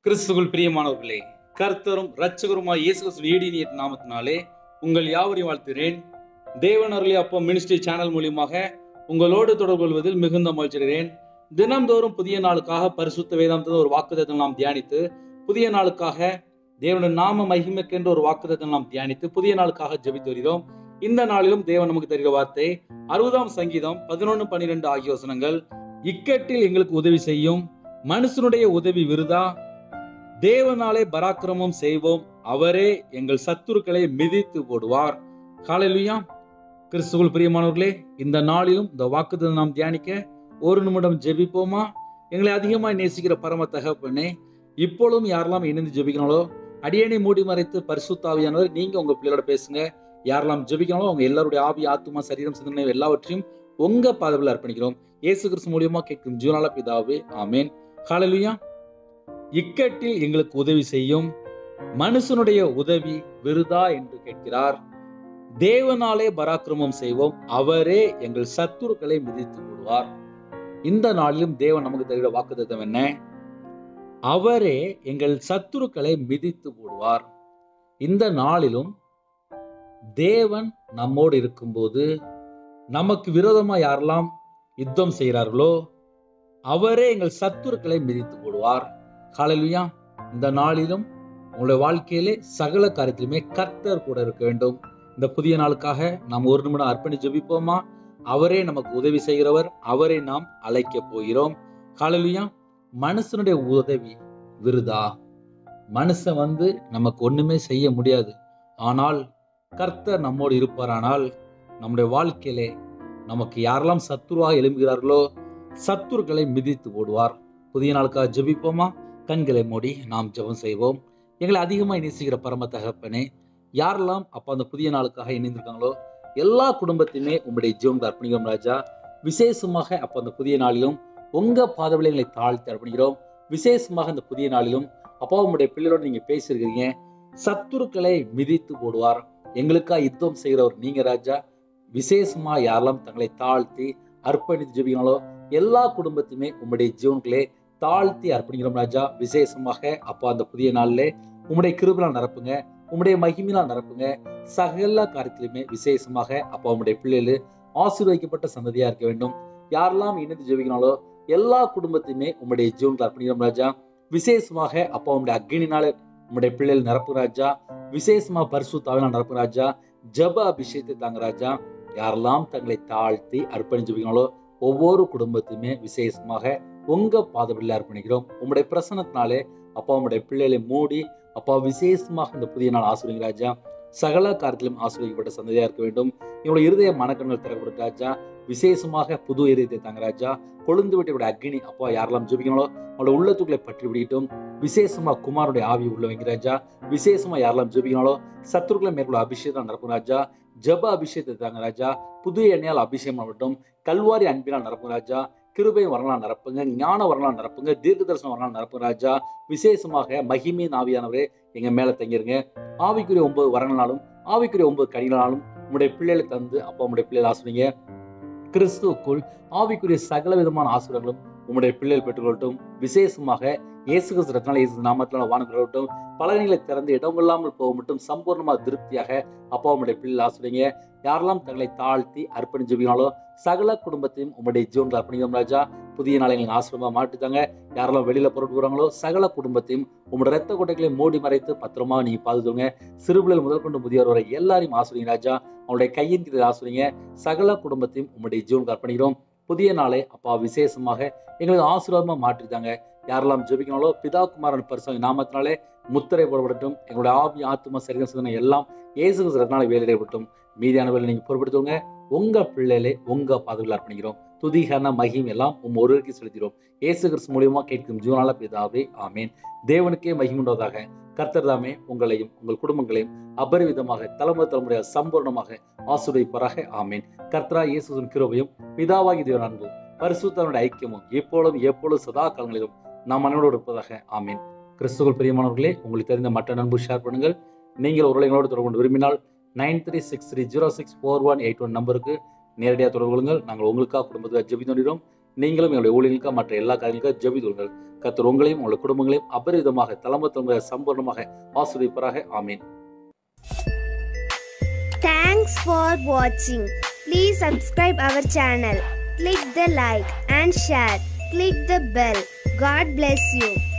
கிறிஸ்துக்குள் பிரியமானவர்களே கர்த்தரும் இரட்சகருமாய் இயேசு கிறிஸ்து ஈடினிய நாமத்தினாலே உங்கள் யாவரையும் வாழ்த்துகிறேன் தேவன் அருளி அப்போ மினிஸ்ட்ரி சேனல் மூலியமாக உங்களோடு தொடர்பு கொள்வதில் மிகுந்த மகிழ்ச்சிகிறேன் தினம்தோறும் புதிய நாளுக்காக பரிசுத்த வேதாந்தத்தில் ஒரு வாக்குத்தத்தை நாம் தியானித்து புதிய நாளுக்காக தேவனின் நாம மகிமைக்கென்று ஒரு வாக்குத்தத்தை நாம் தியானித்து புதிய நாளுக்காக ஜெபித்து வருகிறோம் இந்த நாளிலும் தேவன் நமக்கு தருகிற வார்த்தை அறுபதாம் சங்கீதம் பதினொன்று பன்னிரெண்டு ஆகிய வசனங்கள் இக்கட்டில் எங்களுக்கு உதவி செய்யும் மனுஷனுடைய உதவி விருதா தேவனாலே பராக்கிரமம் செய்வோம் அவரே எங்கள் சத்துருக்களை மிதித்து போடுவார் காலையிலுயா கிறிஸ்துவுள் பிரியமானவர்களே இந்த நாளிலும் இந்த வாக்குத்தை நாம் தியானிக்க ஒரு நிமிடம் ஜெபிப்போமா எங்களை அதிகமாய் நேசிக்கிற பரம தகப்பனே இப்பொழுதும் யாரெல்லாம் இணைந்து ஜெபிக்கணாலோ அடியணை மூடி மறைத்து பரிசுத்தாவியானவர் நீங்க உங்க பிள்ளையோட பேசுங்க யாரெல்லாம் ஜெபிக்கணாலோ அவங்க எல்லாருடைய ஆவி ஆத்துமா சரீரம் சிந்தனை எல்லாவற்றையும் உங்க பாதவில் அர்ப்பணிக்கிறோம் இயேசு கிறிஸ்து மூலியமா கேட்கும் ஜீவனால பிதாவே ஆமேன் காலையிலுயா இக்கட்டில் எங்களுக்கு உதவி செய்யும் மனுஷனுடைய உதவி விருதா என்று கேட்கிறார் தேவனாலே பராக்கிரமம் செய்வோம் அவரே எங்கள் சத்துருக்களை மிதித்து விடுவார் இந்த நாளிலும் தேவன் நமக்கு தருகிற வாக்குத்தத்தம் என்ன அவரே எங்கள் சத்துருக்களை மிதித்து போடுவார் இந்த நாளிலும் தேவன் நம்மோடு இருக்கும்போது நமக்கு விரோதமா யாரெல்லாம் யுத்தம் செய்கிறார்களோ அவரே எங்கள் சத்துருக்களை மிதித்து போடுவார் காலையிலுயா இந்த நாளிலும் உங்களுடைய வாழ்க்கையிலே சகல காரியத்திலுமே கர்த்தர் கூட இருக்க வேண்டும் இந்த புதிய நாளுக்காக நாம் ஒரு நிமிடம் அர்ப்பணி ஜெபிப்போமா அவரே நமக்கு உதவி செய்கிறவர் அவரை நாம் அழைக்க போகிறோம் காலையிலுயா மனுஷனுடைய உதவி விருதா மனுஷன் வந்து நமக்கு ஒண்ணுமே செய்ய முடியாது ஆனால் கர்த்தர் நம்மோடு இருப்பாரானால் நம்முடைய வாழ்க்கையிலே நமக்கு யாரெல்லாம் சத்துருவாக எழும்புகிறார்களோ சத்துருக்களை மிதித்து போடுவார் புதிய நாளுக்காக ஜெபிப்போமா கண்களை மூடி நாம் ஜெபம் செய்வோம் எங்களை அதிகமாக நேசிக்கிற பரம தகப்பனே யாரெல்லாம் அப்போ அந்த புதிய நாளுக்காக இணைந்திருக்காங்களோ எல்லா குடும்பத்தையுமே உங்களுடைய ஜீவனுக்கு அர்ப்பணிக்கிறோம் ராஜா விசேஷமாக அப்போ அந்த புதிய நாளிலும் உங்க பாதவிலை எங்களை தாழ்த்தி அர்ப்பணிக்கிறோம் விசேஷமாக இந்த புதிய நாளிலும் அப்பா உங்களுடைய பிள்ளையோட நீங்க பேசியிருக்கிறீங்க சத்துருக்களை மிதித்து போடுவார் எங்களுக்கா யுத்தம் செய்கிறவர் நீங்க ராஜா விசேஷமா யாரெல்லாம் தங்களை தாழ்த்தி அர்ப்பணித்து ஜெபிக்கங்களோ எல்லா குடும்பத்தையுமே உங்களுடைய ஜீவன்களே தாழ்த்தி அர்ப்பணிக்கிறோம் ராஜா விசேஷமாக அப்பா அந்த புதிய நாள்ல உம்முடைய கிருபலால் நிரப்புங்க உம்முடைய மகிமையினால் நிரப்புங்க சகல காரியத்திலுமே விசேஷமாக அப்பா உம்முடைய பிள்ளைகள் ஆசீர்வதிக்கப்பட்ட சந்ததியா இருக்க வேண்டும் யாரெல்லாம் இணைந்து ஜெபிக்கனாலோ எல்லா குடும்பத்தையுமே உம்முடைய ஜீவன்கள் அர்ப்பணிக்கிறோம் ராஜா விசேஷமாக அப்பா உம்முடைய அக்னினால உம்முடைய பிள்ளைகள் நிரப்பு ராஜா விசேஷமா பரிசு தாவினால் நிரப்பு ராஜா ஜப அபிஷேகத்தை தாங்க ராஜா யாரெல்லாம் தங்களை தாழ்த்தி அர்ப்பணிச்சு ஜெபிக்கனாலோ ஒவ்வொரு குடும்பத்தையுமே விசேஷமாக உங்க பாதபிள்ளை அர்ப்பணிக்கிறோம் உங்களுடைய பிரசனத்தினாலே அப்பா உங்களுடைய பிள்ளைகளை மூடி அப்பா விசேஷமாக இந்த புதிய நாள் ஆசிரியங்க ராஜா சகல காரியத்திலும் ஆசிரியப்பட்ட சந்ததியா இருக்க வேண்டும் இவங்களுடைய இருதய மனக்கண்கள் திறக்கப்பட்ட ராஜா விசேஷமாக புது இதயத்தை தாங்க ராஜா கொழுந்து விட்டு அக்னி அப்பா யாரெல்லாம் ஜெபிக்கணும் அவங்களோட உள்ளத்துக்குள்ளே பற்றி விடிட்டும் விசேஷமா குமாருடைய ஆவி உள்ள வைங்க ராஜா விசேஷமா யாரெல்லாம் ஜெபிக்கணும் சத்துருக்களை மேற்கொள்ள அபிஷேகம் நடக்கும் ராஜா ஜப அபிஷேகத்தை தாங்க ராஜா புது எண்ணெயால் அபிஷேகம் ஆகட்டும் கல்வாரி அன்பினால் நடக்கும் ராஜா கிருபை வரலாம் நிரப்புங்க ஞான வரலாம் நிரப்புங்க தீர்க்க தரிசனம் வரலாம் நிரப்புங்க ராஜா விசேஷமாக மகிமையின் ஆவியானவரே எங்க மேல தங்கிருங்க ஆவிக்குரிய ஒன்பது வரங்களாலும் ஆவிக்குரிய ஒன்பது கனிகளாலும் உங்களுடைய பிள்ளைகளை தந்து அப்பா உங்களுடைய பிள்ளைகள் ஆசிரியங்க கிறிஸ்துவுக்குள் ஆவிக்குரிய சகல விதமான ஆசிரியர்களும் உங்களுடைய பிள்ளைகள் பெற்றுக்கொள்ளட்டும் விசேஷமாக இயேசு கிறிஸ்து ரத்னால இயேசு நாமத்தினால வானுகிறட்டும் பலகணிகளை திறந்து இடம் இல்லாமல் போக மட்டும் சம்பூர்ணமாக திருப்தியாக அப்பா உங்களுடைய பிள்ளைகள் ஆசிரியங்க யாரெல்லாம் தங்களை தாழ்த்தி அர்ப்பணி ஜெபினாலோ சகல குடும்பத்தையும் உங்களுடைய ஜீவன்கள் அர்ப்பணிக்கிறோம் ராஜா புதிய நாளை எங்களுக்கு ஆசிரமா மாட்டுத்தாங்க யாரெல்லாம் வெளியில புறப்பட்டு போறாங்களோ சகல குடும்பத்தையும் உங்களோட ரத்த கொட்டைகளை மூடி மறைத்து பத்திரமா நீங்க பாதுகாங்க சிறுபிள்ளைகள் முதல் கொண்டு முதியோர் வரை எல்லாரையும் ஆசிரியங்க ராஜா அவங்களுடைய கையின் கீழ் ஆசிரியங்க சகல குடும்பத்தையும் உங்களுடைய ஜீவனுக்கு அர்ப்பணிக்கிறோம் புதிய நாளை அப்பா விசேஷமாக எங்களுக்கு ஆசீர்வாதமா மாற்றித்தாங்க யாரெல்லாம் ஜெபிக்கணாலோ பிதா குமாரன் பரிசு நாமத்தினாலே முத்திரை போடப்படட்டும் எங்களுடைய ஆவி ஆத்மா சரீரம் சிந்தனை எல்லாம் இயேசு கிறிஸ்துனால வேலையிடப்பட்டும் மீதியான வேலை நீங்க பொறுப்படுத்துவங்க உங்க பிள்ளைகளே உங்க பாதுகாப்பு அர்ப்பணிக்கிறோம் துதிகன மகிம் எல்லாம் உம் ஒருவருக்கு செலுத்திடும் இயேசு கிறிஸ்து மூலியமா கேட்கும் ஜீவனால பிதாவே ஆமேன் தேவனுக்கே மகிமுண்டதாக கர்த்தர் தாமே உங்களையும் உங்கள் குடும்பங்களையும் அபரிவிதமாக தலைமுறை தலைமுறையாக சம்பூர்ணமாக ஆசுரைப்பராக ஆமேன் கர்த்தரா இயேசுவின் கிருபையும் பிதாவாகி தேவன் அன்பும் பரிசுத்தனுடைய ஐக்கியமும் எப்பொழுதும் எப்பொழுதும் சதா காலங்களிலும் நாம் மனோடு இருப்பதாக ஆமேன் கிறிஸ்துவல் பிரியமானவர்களே உங்களுக்கு தெரிந்த மற்ற நண்பு ஷேர் பண்ணுங்கள் நீங்கள் ஒரு எங்களோடு தொடர்பு கொண்டு விரும்பினால் nine three six three zero six four one eight one நம்பருக்கு நேரடியாக தொடர்பு கொள்ளுங்கள் நாங்கள் உங்களுக்காக குடும்பத்துக்காக ஜெபி தோன்றிடும் நீங்களும் என்னுடைய ஊழியர்களுக்காக மற்ற எல்லா காரியங்களுக்காக ஜெபித்துள்கள் கர்த்தர் உங்களையும் உங்களுடைய குடும்பங்களையும் அபரிதமாக தலைமை தலைமுறை சம்பூர்ணமாக ஆசிரியப்பராக ஆமீன் Thanks for watching. Please subscribe our channel. Click the like and share. Click the bell. God bless you.